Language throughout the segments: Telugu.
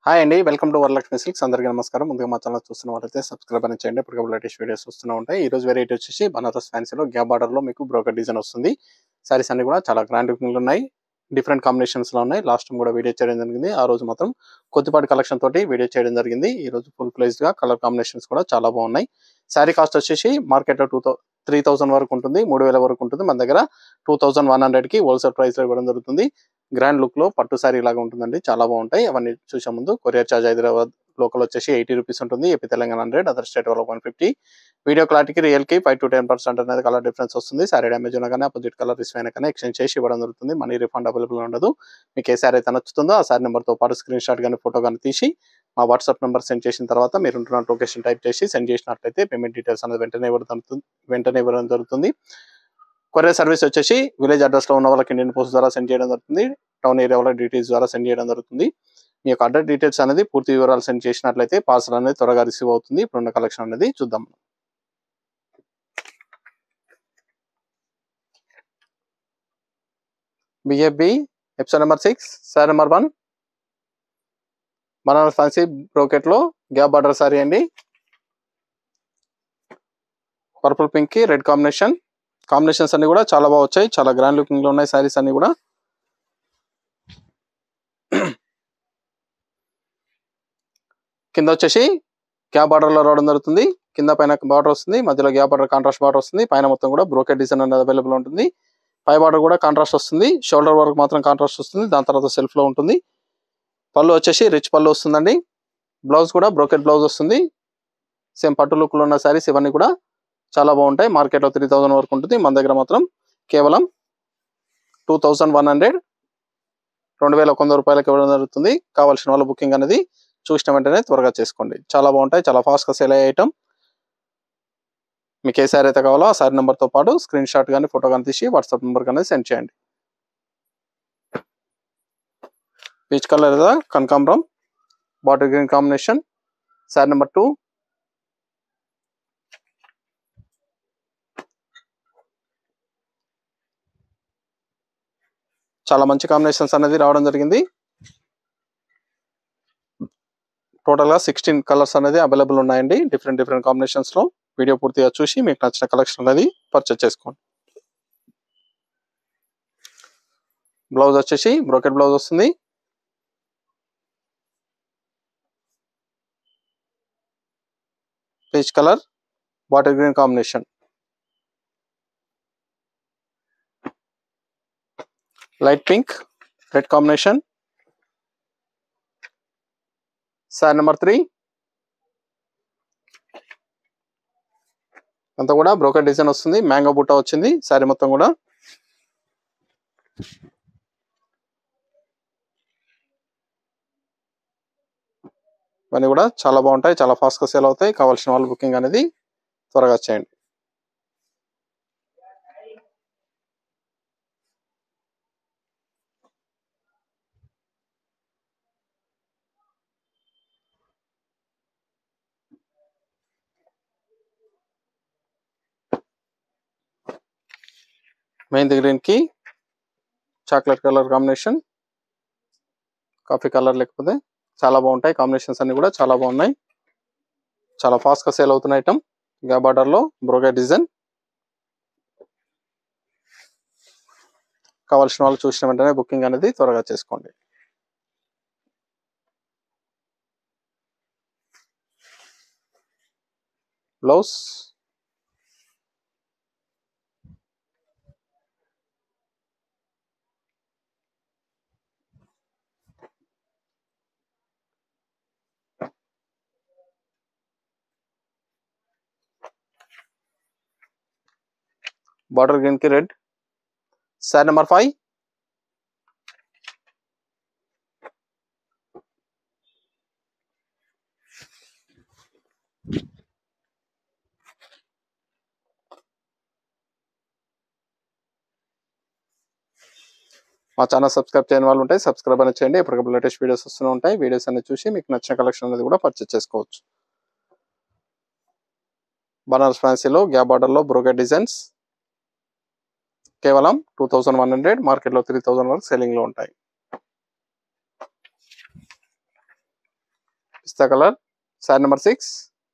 హాయ్ అండి వెల్కమ్ టు వరలక్ష్మి సిల్క్స్ అందరికీ నమస్కారం ముందుగా మా ఛానల్ చూస్తున్న వాళ్ళైతే సబ్స్క్రైబ్ అని చేయండి ఇప్పుడు లేటెస్ట్ వీడియోస్ వస్తూనే ఉంటాయి ఈ రోజు వెరైటీ వచ్చేసి బనారస్ ఫ్యాన్సీలో గ్యాప్ బార్డర్ లో మీకు బ్రోకర్ డిజైన్ వస్తుంది సారీస్ అన్ని కూడా చాలా గ్రాండ్ లుకింగ్ ఉన్నాయి డిఫరెంట్ కాంబినేషన్స్ లో ఉన్నాయి లాస్ట్ కూడా వీడియో చేయడం జరిగింది ఆ రోజు మాత్రం కొద్దిపాటి కలెక్షన్ తోటి వీడియో చేయడం జరిగింది ఈ రోజు ఫుల్ ప్లేస్ గా కలర్ కాంబినేషన్స్ కూడా చాలా బాగున్నాయి శారీ కాస్ట్ వచ్చేసి మార్కెట్ లో టూ త్రీ థౌసండ్ వరకు ఉంటుంది మూడు వేల వరకు ఉంటుంది మన దగ్గర టూ థౌసండ్ వన్ హండ్రెడ్ కి హోల్సేల్ ప్రైస్ లో ఇవ్వడం జరుగుతుంది గ్రాండ్ లుక్ లో పట్టు శారీ లాగా ఉంటుందండి చాలా బాగుంటాయి అవన్నీ చూసే ముందు కొరియర్ చార్జ్ హైదరాబాద్ లోకల్ వచ్చేసి ఎయిటీ రూపీస్ ఉంటుంది AP Telangana hundred other state వాళ్ళకి వన్ ఫిఫ్టీ వీడియో క్లారిటీకి రియల్ కి ఫైవ్ టు టెన్ పర్సెంట్ అనేది కలర్ డిఫరెన్స్ వస్తుంది సారీ డ్యామేజ్ ఉన్నా కానీ అపోజిట్ కలర్ రిస్ అయినా కానీ ఎక్స్చేంజ్ చేసి ఇవ్వడం జరుగుతుంది మనీ రిఫండ్ అవైలబుల్ ఉండదు మీకు ఏ సారీ అయితే నచ్చుతుందో ఆ సారీ నెంబర్ తో పాటు స్క్రీన్ షాట్ కానీ ఫోటో కానీ తీసి మా వాట్సాప్ నెంబర్ సెండ్ చేసిన తర్వాత మీరు ఉంటున్న లొకేషన్ టైప్ చేసి సెండ్ చేసినట్లయితే పేమెంట్ డీటెయిల్స్ అనేది వెంటనే ఇవ్వడం జరుగుతుంది వెంటనే ఇవ్వడం జరుగుతుంది కొరియర్ సర్వీస్ వచ్చేసి విలేజ్ అడ్రస్ లో ఉన్న వాళ్ళకి ఇండియన్ పోస్ట్ ద్వారా సెండ్ చేయడం జరుగుతుంది టౌన్ ఏరియా వాళ్ళ డీటెయిల్స్ ద్వారా సెండ్ చేయడం జరుగుతుంది మీ యొక్క అడ్రస్ డీటెయిల్స్ అనేది పూర్తి వివరాలు సెండ్ చేసినట్లయితే పార్సల్ అనేది త్వరగా రిసీవ్ అవుతుంది ఇప్పుడున్న కలెక్షన్ అనేది చూద్దాం BFB episode number six sir number one Banaras fancy brocade లో గ్యాప్ బార్డర్ సారీ అండి పర్పుల్ పింక్ కి రెడ్ కాంబినేషన్ కాంబినేషన్స్ అన్ని కూడా చాలా బాగా వచ్చాయి చాలా గ్రాండ్ లుకింగ్ లో ఉన్నాయి సారీస్ అన్ని కూడా కింద వచ్చేసి గ్యాప్ బార్డర్ లో రావడం జరుగుతుంది కింద పైన బార్డర్ వస్తుంది మధ్యలో గ్యాప్ బార్డర్ కాంట్రాస్ట్ బార్డర్ వస్తుంది పైన మొత్తం కూడా బ్రోకెట్ డిజైన్ అనేది అవైలబుల్ ఉంటుంది పై బార్డర్ కూడా కాంట్రాస్ట్ వస్తుంది షోల్డర్ వరకు మాత్రం కాంట్రాస్ట్ వస్తుంది దాని తర్వాత సెల్ఫ్ లో ఉంటుంది పళ్ళు వచ్చేసి రిచ్ పళ్ళు వస్తుందండి బ్లౌజ్ కూడా బ్రోకెట్ బ్లౌజ్ వస్తుంది సేమ్ పట్టు లుక్ లో ఉన్న శారీస్ ఇవన్నీ కూడా చాలా బాగుంటాయి మార్కెట్ లో త్రీ థౌసండ్ వరకు ఉంటుంది మన దగ్గర మాత్రం కేవలం టూ థౌసండ్ వన్ హండ్రెడ్ రెండు వేల ఒక వంద రూపాయలకి ఇవ్వడం జరుగుతుంది కావాల్సిన వాళ్ళ బుకింగ్ అనేది చూసిన వెంటనే త్వరగా చేసుకోండి చాలా బాగుంటాయి చాలా ఫాస్ట్ గా సేల్ అయ్యే ఐటమ్ మీకు ఏ సారీ అయితే కావాలో ఆ సారీ నెంబర్ తో పాటు స్క్రీన్ షాట్ కానీ ఫోటో కానీ తీసి వాట్సాప్ నెంబర్ కానీ సెండ్ చేయండి పీచ్ కలర్ లేదా కనకాంబరం bottle green combination sari number two చాలా మంచి కాంబినేషన్స్ అనేది రావడం జరిగింది టోటల్ గా సిక్స్టీన్ కలర్స్ అనేది అవైలబుల్ ఉన్నాయండి డిఫరెంట్ డిఫరెంట్ కాంబినేషన్స్ లో వీడియో పూర్తిగా చూసి మీకు నచ్చిన కలెక్షన్ అనేది పర్చేస్ చేసుకోండి బ్లౌజ్ వచ్చేసి బ్రోకెట్ బ్లౌజ్ వస్తుంది peach colour bottle green combination light pink red combination sir number three అంతా కూడా బ్రోకెట్ డిజైన్ వస్తుంది మ్యాంగో బుట్ట వచ్చింది సారీ మొత్తం కూడా ఇవన్నీ కూడా చాలా బాగుంటాయి చాలా ఫాస్ట్ గా సేల్ అవుతాయి కావాల్సిన వాళ్ళు బుకింగ్ అనేది త్వరగా చేయండి మెయిన్ గ్రీన్ కి chocolate colour combination coffee colour లేకపోతే చాలా బాగుంటాయి కాంబినేషన్స్ అన్ని కూడా చాలా బాగున్నాయి చాలా ఫాస్ట్ గా సేల్ అవుతున్న ఐటమ్ గా బార్డర్ లో బ్రోగా డిజైన్ కావాల్సిన వాళ్ళు చూసిన వెంటనే బుకింగ్ అనేది త్వరగా చేసుకోండి బ్లౌజ్ బార్డర్ గ్రీన్ కి రెడ్ సార్ నెంబర్ ఫైవ్ మా ఛానల్ సబ్స్క్రైబ్ చేయని వాళ్ళు ఉంటాయి సబ్స్క్రైబ్ అనేది చేయండి ఎప్పటికప్పుడు లేటెస్ట్ వీడియోస్ వస్తూనే ఉంటాయి వీడియోస్ అనేది చూసి మీకు నచ్చిన కలెక్షన్ అనేది కూడా పర్చేస్ చేసుకోవచ్చు బనారస్ ఫ్యాన్సీలో గ్యాప్ బార్డర్లో బ్రోకెట్ డిజైన్స్ కేవలం టూ థౌసండ్ వన్ హండ్రెడ్ మార్కెట్లో త్రీ థౌసండ్ వరకు సెల్లింగ్ లో ఉంటాయి pista colour sari number six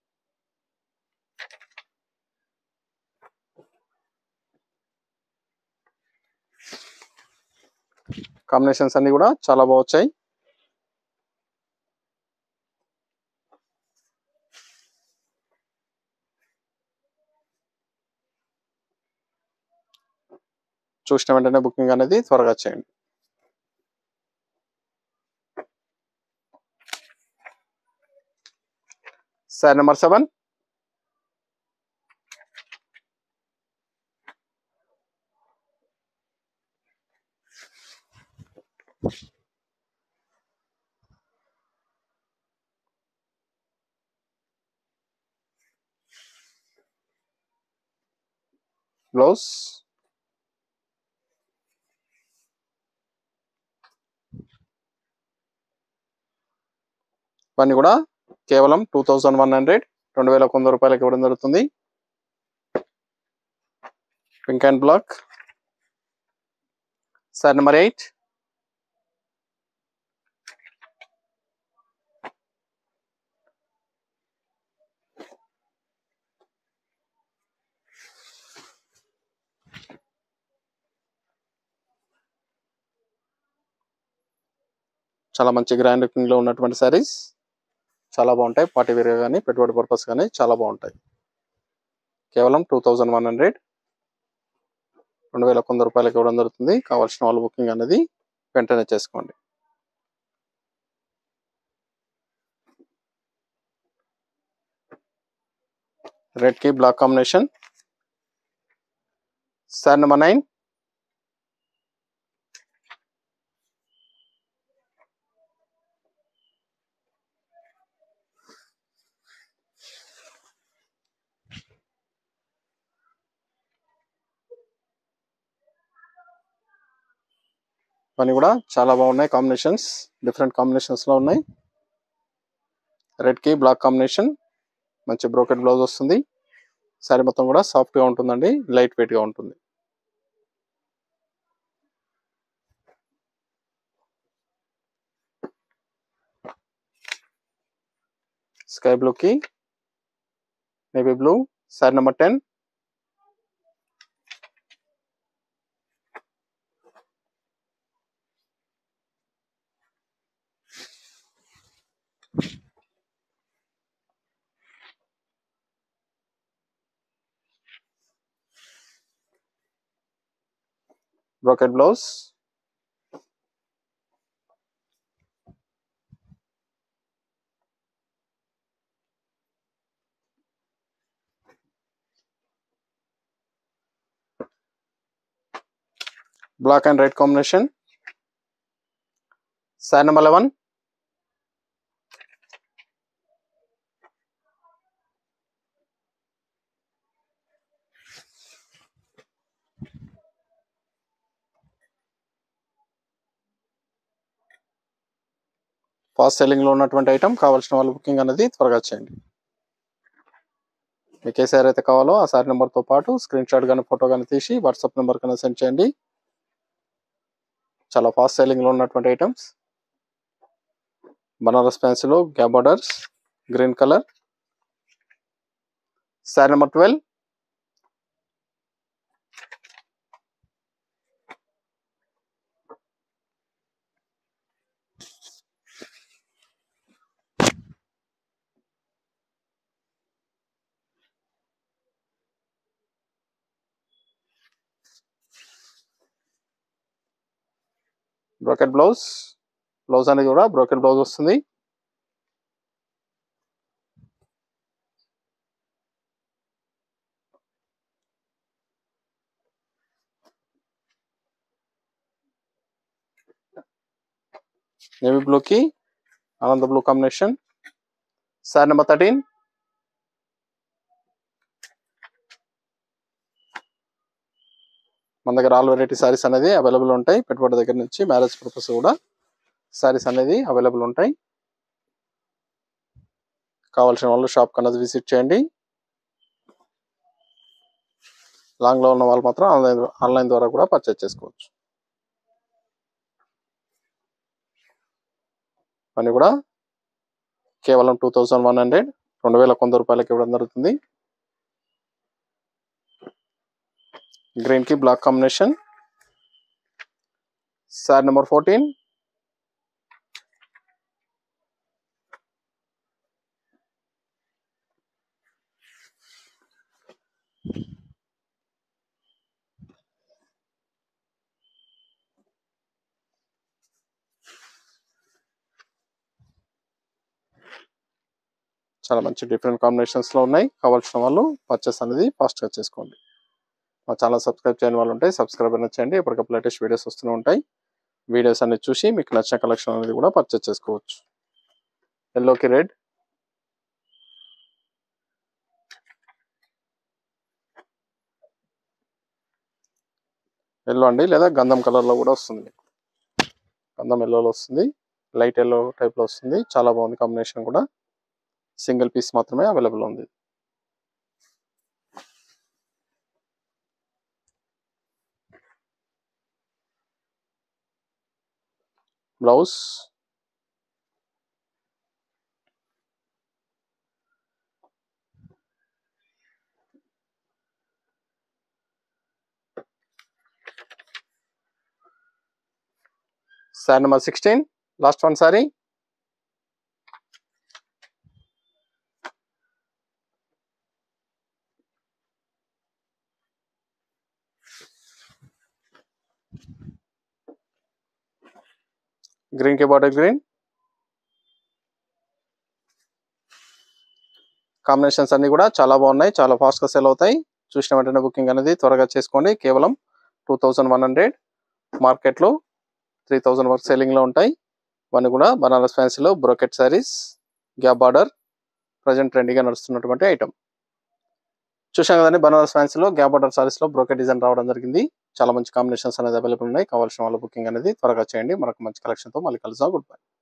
combinations అన్ని కూడా చాలా బాగా వచ్చాయి చూసిన వెంటనే బుకింగ్ అనేది త్వరగా చేయండి శారీ నెంబర్ సెవెన్ బ్లౌజ్ ఇవన్నీ కూడా కేవలం టూ థౌజండ్ వన్ హండ్రెడ్ రెండు వేల వంద రూపాయలకి ఇవ్వడం జరుగుతుంది pink and black sir number eight చాలా మంచి గ్రాండ్ లుకింగ్ లో ఉన్నటువంటి సారీస్ చాలా బాగుంటాయి పార్టీ వేర్ కానీ పెట్టుబడి పర్పస్ కానీ చాలా బాగుంటాయి కేవలం టూ థౌజండ్ వన్ హండ్రెడ్ రెండు వేల వంద రూపాయలకి ఇవ్వడం జరుగుతుంది కావాల్సిన వాళ్ళు బుకింగ్ అనేది వెంటనే చేసుకోండి రెడ్ కి black combination sir number nine ఇవన్నీ కూడా చాలా బాగున్నాయి కాంబినేషన్స్ డిఫరెంట్ కాంబినేషన్స్ లో ఉన్నాయి రెడ్ కి బ్లాక్ కాంబినేషన్ మంచి బ్రోకెట్ బ్లౌజ్ వస్తుంది శారీ మొత్తం కూడా సాఫ్ట్ గా ఉంటుందండి లైట్ వెయిట్ గా ఉంటుంది స్కై బ్లూ కి navy blue sari number ten brocade blouse black and red combination sari number eleven fast selling లో ఉన్నటువంటి ఐటమ్ కావాల్సిన వాళ్ళు బుకింగ్ అనేది త్వరగా చేయండి మీకు ఏ సారీ అయితే కావాలో ఆ సారీ నెంబర్ తో పాటు స్క్రీన్ షాట్ కానీ ఫోటో కానీ తీసి వాట్సాప్ నెంబర్ కన్నా సెండ్ చేయండి చాలా ఫాస్ట్ సెల్లింగ్ లో ఉన్నటువంటి ఐటమ్స్ బనారస్ ఫ్యాన్సీలో gap borders green colour sari number twelve brocade blouse blouse అనేది కూడా బ్రోకెట్ బ్లౌజ్ వస్తుంది నేవీ బ్లూకి ఆనంద blue combination sir number thirteen మన దగ్గర ఆల్ వెరైటీ సారీస్ అనేది అవైలబుల్ ఉంటాయి పెట్టుబడి దగ్గర నుంచి మ్యారేజ్ పర్పస్ కూడా సారీస్ అనేది అవైలబుల్ ఉంటాయి కావాల్సిన వాళ్ళు షాప్ కన్నది విజిట్ చేయండి లాంగ్ లో ఉన్న వాళ్ళు మాత్రం ఆన్లైన్ ఆన్లైన్ ద్వారా కూడా పర్చేజ్ చేసుకోవచ్చు అన్ని కూడా కేవలం టూ థౌజండ్ వన్ హండ్రెడ్ రెండు వేల కొంత రూపాయలకి ఇవ్వడం జరుగుతుంది గ్రీన్ కి black combination sir number fourteen చాలా మంచి డిఫరెంట్ కాంబినేషన్స్ లో ఉన్నాయి కావాల్సిన వాళ్ళు పర్చేస్ అనేది ఫాస్ట్ గా చేసుకోండి మా ఛానల్ సబ్స్క్రైబ్ చేయని వాళ్ళు ఉంటే సబ్స్క్రైబ్ అనేది చేయండి ఎప్పటికప్పుడు లేటెస్ట్ వీడియోస్ వస్తూనే ఉంటాయి వీడియోస్ అనేది చూసి మీకు నచ్చిన కలెక్షన్ అనేది కూడా పర్చేస్ చేసుకోవచ్చు ఎల్లోకి రెడ్ ఎల్లో అండి లేదా గంధం కలర్ లో కూడా వస్తుంది మీకు గంధం ఎల్లోలో వస్తుంది లైట్ ఎల్లో టైప్ లో వస్తుంది చాలా బాగుంది కాంబినేషన్ కూడా సింగిల్ పీస్ మాత్రమే అవైలబుల్ ఉంది blouse sari number sixteen last one sari green కి బార్డర్ గ్రీన్ కాంబినేషన్స్ అన్ని కూడా చాలా బాగున్నాయి చాలా ఫాస్ట్ గా సేల్ అవుతాయి చూసిన వెంటనే బుకింగ్ అనేది త్వరగా చేసుకోండి కేవలం two thousand one hundred market లో త్రీ థౌజండ్ వరకు సెల్లింగ్ లో ఉంటాయి ఇవన్నీ కూడా బనారస్ ఫ్యాన్సీలో brocade saris gap border present ట్రెండీగా నడుస్తున్నటువంటి ఐటమ్ చూసాం కదండి బనారస్ ఫ్యాన్సీలో గ్యాప్ బార్డర్ సారీస్ లో బ్రోకెట్ డిజైన్ రావడం జరిగింది చాలా మంచి కాంబినేషన్స్ అనేది అవైలబుల్ ఉన్నాయి కావాల్సిన వాళ్ళ బుకింగ్ అనేది త్వరగా చేయండి మరొక మంచి కలెక్షన్ తో మళ్ళీ కలుద్దాం గుడ్ బై